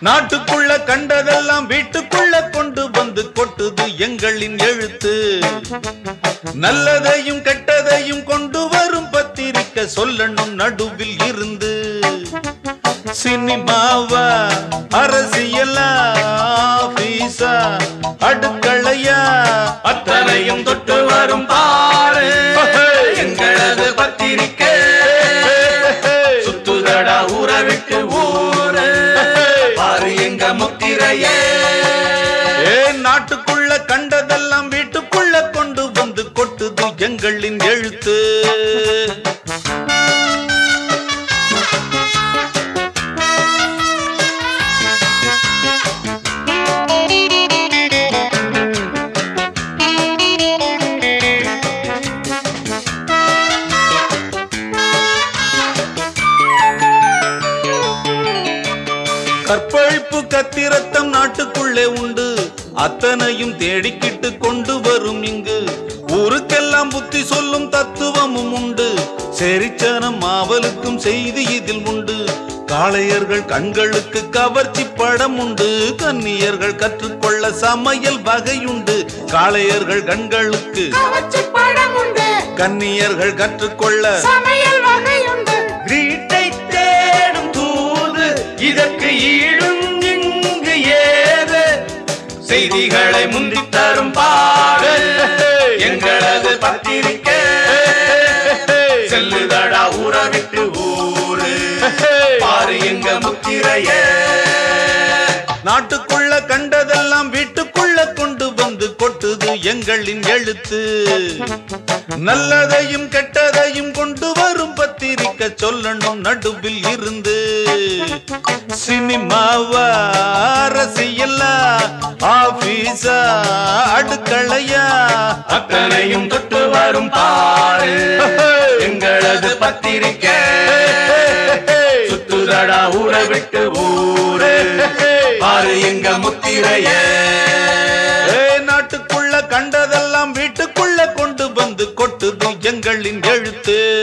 நாட்டுக்குள்ள கண்டதெல்லாம் வீட்டுக்குள்ள கொண்டு வந்து கொட்டுது எங்களின் எழுத்து நல்லதையும் கெட்டதையும் கொண்டு வரும் பத்திரிக்கை சொல்லணும் நடுவில் இருந்து சினிமாவா அரசியலா ஆபீஸா அடுக்களையா அத்தனையும் தொட்டு வரும் பாரு எங்களது பத்திரிக்கை சுத்துதடா ஊற விட்டு ஊரு பாரு எங்க முத்திரையே ஏ நாட்டுக்குள்ள கண்டதெல்லாம் வீட்டுக்குள்ள கொண்டு வந்து கொட்டுது எங்களின் எழுத்து கற்பழிப்பு கத்திரத்தம் நாட்டுக்குள்ளே உண்டு அத்தனையும் தேடிக்கிட்டு கொண்டு வரும் இங்கு ஊருக்கெல்லாம் புத்தி சொல்லும் தத்துவமும் உண்டு செரிச்சனம் ஆவலுக்கும் செய்தி இதில் உண்டு காளையர்கள் கண்களுக்கு கவர்ச்சி படம் உண்டு கன்னியர்கள் கற்றுக்கொள்ள சமையல் வகையுண்டு காளையர்கள் கண்களுக்கு கவர்ச்சி படம் உண்டு கன்னியர்கள் கற்றுக்கொள்ள சமையல் வகையுண்டு வீட்டை தேடும் தூது இதற்கு ஈடும் இங்கு ஏது செய்திகளை முந்தித் தரும் பாடு எங்களது பத்திரிக்கை செல்லுதடா ஊற விட்டு ஊரு பாரு எங்க முத்திரையே நாட்டுக்குள்ள கண்டதெல்லாம் வீட்டுக்குள்ள கொண்டு வந்து கொட்டுது எங்களின் எழுத்து நல்லதையும் கெட்டதையும் கொண்டு வரும் பத்திரிக்கை சொல்லணும் நடுவில் இருந்து சினிமாவா அரசியலா ஆபீஸா அடுக்களையா அத்தனையும் தொட்டு வரும் பாரு எங்களது பத்திரிக்கை சுத்துதடா ஊற விட்டு ஊரு பாரு எங்க முத்திரையே ஏ நாட்டுக்குள்ள கண்டதெல்லாம் வீட்டுக்குள்ள கொண்டு வந்து கொட்டுது எங்களின் எழுத்து